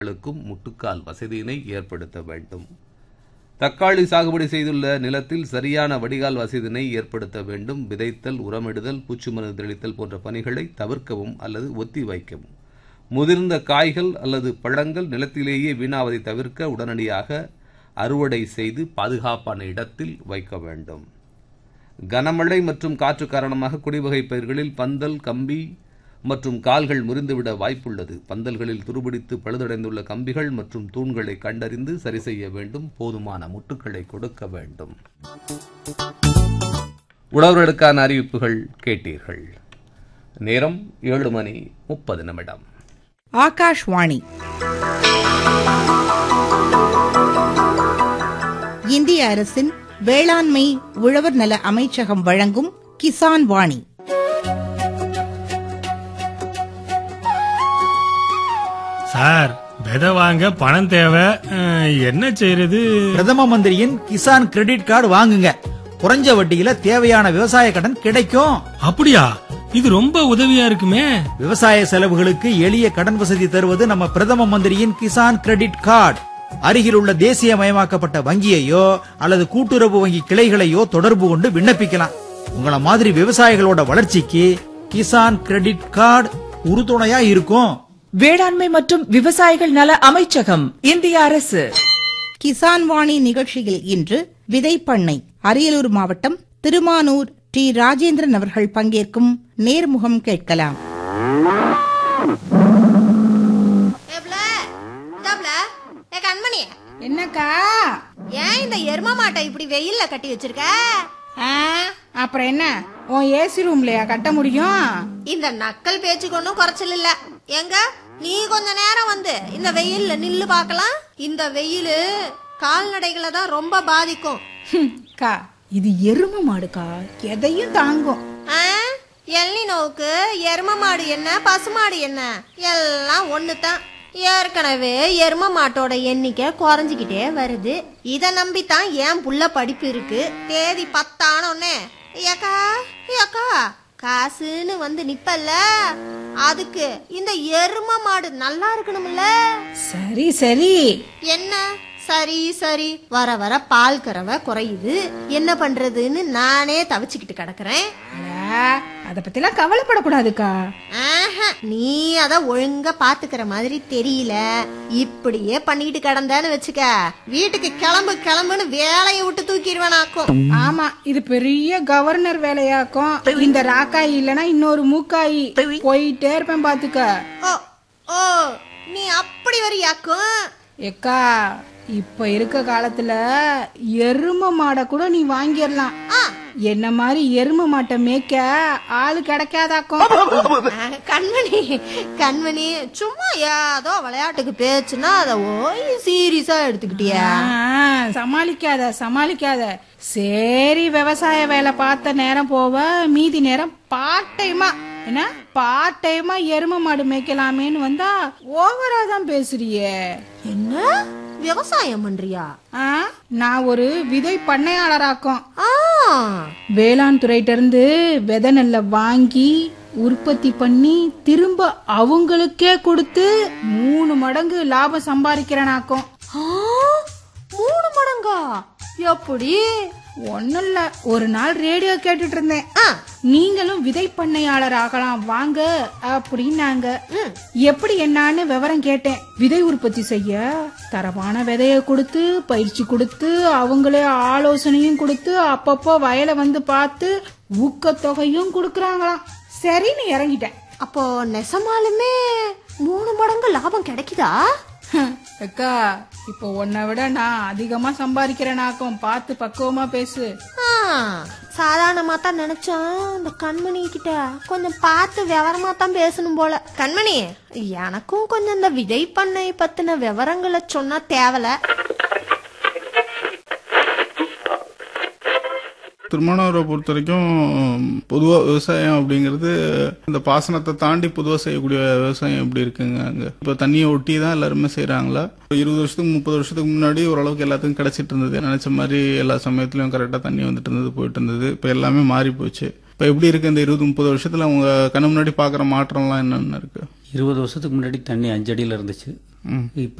ளுக்கும் முட்டுக்கால் வசதியினை ஏற்படுத்த வேண்டும் தக்காளி சாகுபடி செய்துள்ள நிலத்தில் சரியான வடிகால் வசதியினை ஏற்படுத்த வேண்டும் விதைத்தல் உரமிடுதல் பூச்சி மருந்து தெளித்தல் போன்ற பணிகளை தவிர்க்கவும் அல்லது ஒத்தி வைக்கவும் முதிர்ந்த காய்கள் அல்லது பழங்கள் நிலத்திலேயே வீணாவதை தவிர்க்க உடனடியாக அறுவடை செய்து பாதுகாப்பான இடத்தில் வைக்க வேண்டும் கனமழை மற்றும் காற்று காரணமாக குடிவகை பயிர்களில் பந்தல் கம்பி மற்றும் கால்கள் முறிந்துவிட வாய்ப்புள்ளது பந்தல்களில் துருபிடித்து பழுதடைந்துள்ள கம்பிகள் மற்றும் தூண்களை கண்டறிந்து சரி செய்ய வேண்டும் போதுமான முட்டுக்களை கொடுக்க வேண்டும் உழவர்களுக்கான அறிவிப்புகள் கேட்டீர்கள் நேரம் ஏழு மணி முப்பது நிமிடம் ஆகாஷ்வாணி இந்திய அரசின் வேளாண்மை உழவர் நல அமைச்சகம் வழங்கும் கிசான் வாணி சார் விதை வாங்க பணம் தேவை அஹ், என்ன செய்யறது பிரதம மந்திரியின் கிசான் கிரெடிட் கார்டு வாங்குங்க குறைஞ்ச வட்டியில தேவையான விவசாய கடன் கிடைக்கும் அப்படியா இது ரொம்ப உதவியா இருக்குமே விவசாய செலவுகளுக்கு எளிய கடன் வசதி தருவது நம்ம பிரதம மந்திரியின் கிசான் கிரெடிட் கார்டு அருகில் உள்ள தேசியமயமாக்கப்பட்ட வங்கியையோ அல்லது கூட்டுறவு வங்கி கிளைகளையோ தொடர்பு கொண்டு விண்ணப்பிக்கலாம் உங்கள மாதிரி விவசாயிகளோட வளர்ச்சிக்கு கிசான் கிரெடிட் கார்டு உறுதுணையா இருக்கும் வேளாண்மை மற்றும் விவசாயிகள் நல அமைச்சகம் இந்திய அரசு கிசான் வாணி நிகழ்ச்சியில் இன்று விதைப்பண்ணை அரியலூர் மாவட்டம் திருமானூர் டி ராஜேந்திரன் அவர்கள் பங்கேற்கும் நேர்முகம் கேட்கலாம் ஏப்ல இந்தாப்ல ஏ கண்மணி என்னக்கா ஏன் இந்த எரும மாட்டை இப்படி வெயில்ல கட்டி வச்சிருக்க ஆ, அப்புறம் என்ன உன் ஏசி ரூம்லயா கட்ட முடியும் இந்த நக்கல் பேச்சுக்கு ஒன்றும் குறைச்சல் இல்ல எங்க நீ கொஞ்ச நேரம் வந்து இந்த வெயில்ல நில்லு பார்க்கலாம் இந்த வெயில் கால்நடைகளை தான் ரொம்ப பாதிக்கும் ஹம், அக்கா இது எரும மாடுக்கா எதையும் தாங்கும் ஆ? எள்ளி நோவுக்கு எரும மாடு என்ன பசுமாடு என்ன எல்லாம் ஒன்று தான் ஏற்கனவே எரும மாட்டோட எண்ணிக்கை குறைஞ்சிக்கிட்டே வருது இதை நம்பித்தான் என் புள்ள படிப்பு இருக்கு தேதி பத்தானோன்னே ஏக்கா ஏக்கா காசுன்னு வந்து நிப்பல்ல அதுக்கு இந்த எரும மாடு நல்லா இருக்கணும்ல சரி சரி என்ன சரி சரி வர வர பால் கறவை குறையுது என்ன பண்றதுன்னு நானே தவிச்சுக்கிட்டு கிடக்குறேன் அத பத்திலாம் கவலைப்படக்கூடாதுக்கா ஆஹா, நீ அத ஒழுங்கா பாத்துக்கிற மாதிரி தெரியல இப்படியே பண்ணிட்டு கிடந்தேன்னு வச்சுக்க வீட்டுக்கு கிளம்பு கிளம்புன்னு வேலையை விட்டு தூக்கிடுவேனாக்கும் ஆமா இது பெரிய கவர்னர் வேலையாக்கும் இந்த ராக்காயி இல்லனா இன்னொரு மூக்காயி போயிட்டே இருப்பேன் பாத்துக்க ஓ ஓ நீ அப்படி வரியாக்கும் எக்கா இப்ப இருக்க காலத்துல எரும மாடை கூட நீ வாங்கிடலாம் என்ன மாதிரி எரும மாட்டை மேய்க்க ஆளு கிடைக்காதாக்கும் ஆஹ், கண்மணி கண்மணி சும்மா ஏதோ விளையாட்டுக்கு பேச்சுன்னா அதை ஓய் சீரியஸா எடுத்துக்கிட்டியா ஆ, சமாளிக்காத சமாளிக்காத சரி விவசாய வேலை பார்த்த நேரம் போவ மீதி நேரம் பார்ட் டைமா என்ன பார்ட் டைமா எரும மாடு மேய்க்கலாமேன்னு வந்தா ஓவரா தான் பேசுறியே என்ன விவசாயம் பண்றியா ஆ, நான் ஒரு விதை பண்ணையாளராக்கும் ஆ வேளாண் துறையிட்ட இருந்து விதை நெல்லை வாங்கி உற்பத்தி பண்ணி திரும்ப அவங்களுக்கே கொடுத்து மூணு மடங்கு லாபம் சம்பாதிக்கிறேனாக்கும் ஆ, மூணு மடங்கா எப்படி ஒன்னும் இல்ல ஒரு நாள் ரேடியோ கேட்டுட்டு இருந்தேன் ஆ, நீங்களும் விதை பண்ணையாளர் ஆகலாம் வாங்க அப்படின்னாங்க எப்படி என்னான்னு விவரம் கேட்டேன் விதை உற்பத்தி செய்ய தரமான விதைய கொடுத்து பயிற்சி கொடுத்து அவங்களே ஆலோசனையும் கொடுத்து அப்பப்போ வயலை வந்து பார்த்து ஊக்கத்தொகையும் கொடுக்கறாங்களாம் சரின்னு இறங்கிட்டேன் அப்போ நெசமாலுமே மூணு மடங்கு லாபம் கிடைக்குதா ஹம், அக்கா இப்போ உன்னை விட நான் அதிகமா சம்பாதிக்கிறேனாக்கும் பார்த்து பக்குவமா பேசு ஆ, சாதாரணமா தான் நினைச்சேன் இந்த கண்மணி கிட்ட கொஞ்சம் பார்த்து விவரமா தான் பேசணும் போல கண்மணி எனக்கும் கொஞ்சம் இந்த விதை பண்ணை பத்தின விவரங்களை சொன்னா தேவல திருமணவரை பொறுத்த வரைக்கும் பொதுவாக விவசாயம் அப்படிங்கிறது இந்த பாசனத்தை தாண்டி பொதுவாக செய்யக்கூடிய விவசாயம் எப்படி இருக்குங்க அங்கே இப்போ தண்ணியை ஒட்டி தான் எல்லாருமே செய்கிறாங்களா இருபது வருஷத்துக்கு முப்பது வருஷத்துக்கு முன்னாடி ஓரளவுக்கு எல்லாத்துக்கும் கிடைச்சிட்டு இருந்தது நினைச்ச மாதிரி எல்லா சமயத்துலையும் கரெக்டாக தண்ணி வந்துட்டு இருந்தது போயிட்டு இருந்தது இப்போ எல்லாமே மாறி போச்சு இப்போ எப்படி இருக்கு இந்த இருபது முப்பது வருஷத்துல உங்க கண்ணு முன்னாடி பார்க்குற மாற்றம்லாம் என்னென்ன இருக்கு இருபது வருஷத்துக்கு முன்னாடி தண்ணி அஞ்சு அடியில் இருந்துச்சு ம் இப்போ